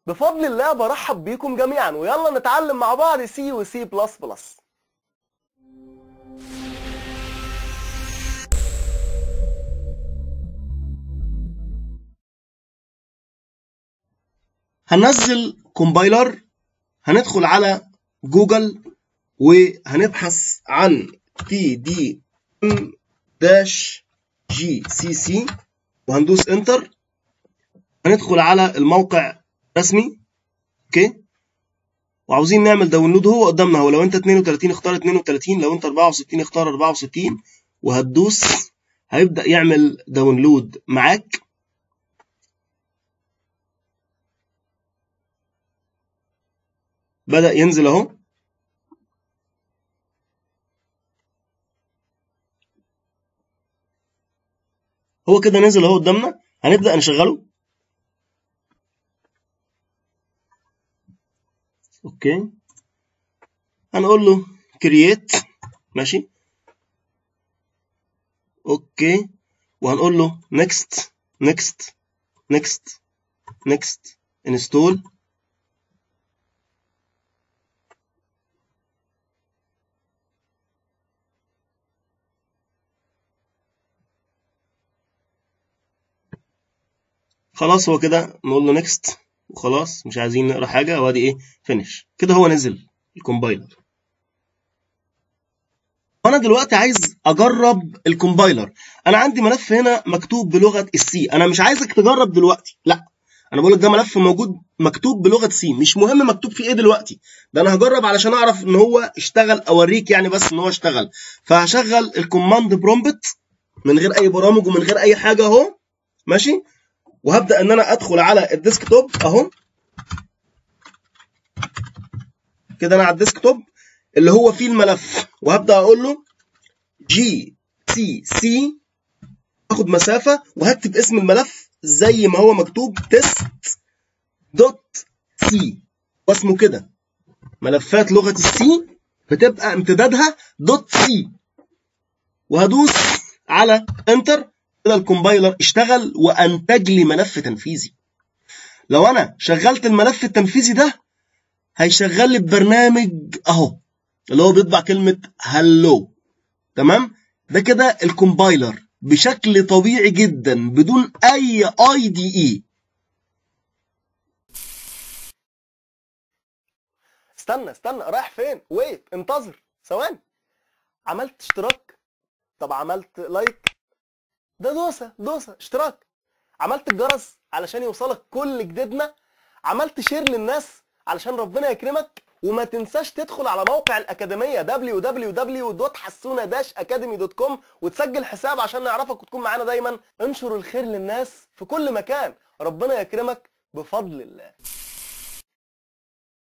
بفضل الله برحب بيكم جميعا ويلا نتعلم مع بعض سي وسي بلس بلس هننزل كومبايلر هندخل على جوجل وهنبحث عن تي دي ام داش جي سي سي وهندوس انتر هندخل على الموقع رسمي اوكي وعاوزين نعمل داونلود هو قدامنا هو لو انت 32 اختار 32 لو انت 64 اختار 64 وهتدوس هيبدأ يعمل داونلود معاك بدأ ينزل اهو هو كده نزل اهو قدامنا هنبدأ نشغله اوكي هنقول له كرييت ماشي اوكي وهنقول له نيكست نيكست نيكست نيكست انستول خلاص هو كده نقول له نيكست وخلاص مش عايزين نقرا حاجه وادي ايه فينيش كده هو نزل الكومبايلر وانا دلوقتي عايز اجرب الكومبايلر انا عندي ملف هنا مكتوب بلغه السي انا مش عايزك تجرب دلوقتي لا انا بقول لك ده ملف موجود مكتوب بلغه سي مش مهم مكتوب فيه ايه دلوقتي ده انا هجرب علشان اعرف ان هو اشتغل اوريك يعني بس ان هو اشتغل فهشغل الكوماند برومبت من غير اي برامج ومن غير اي حاجه اهو ماشي وهبدا ان انا ادخل على الديسك توب اهو كده انا على الديسك توب اللي هو فيه الملف وهبدا اقول له جي سي سي اخد مسافه وهكتب اسم الملف زي ما هو مكتوب تيست دوت سي واسمه كده ملفات لغه السي بتبقى امتدادها دوت سي وهدوس على انتر كده الكومبايلر اشتغل وانتج لي ملف تنفيذي لو انا شغلت الملف التنفيذي ده هيشغل لي البرنامج اهو اللي هو بيطبع كلمه هلو تمام ده كده الكومبايلر بشكل طبيعي جدا بدون اي اي دي اي استنى استنى رايح فين ويت انتظر ثواني عملت اشتراك طب عملت لايك ده دوسه دوسه اشتراك عملت الجرس علشان يوصلك كل جديدنا عملت شير للناس علشان ربنا يكرمك وما تنساش تدخل على موقع الأكاديمية www.حسونة-academy.com وتسجل حساب عشان نعرفك وتكون معانا دايما انشر الخير للناس في كل مكان ربنا يكرمك بفضل الله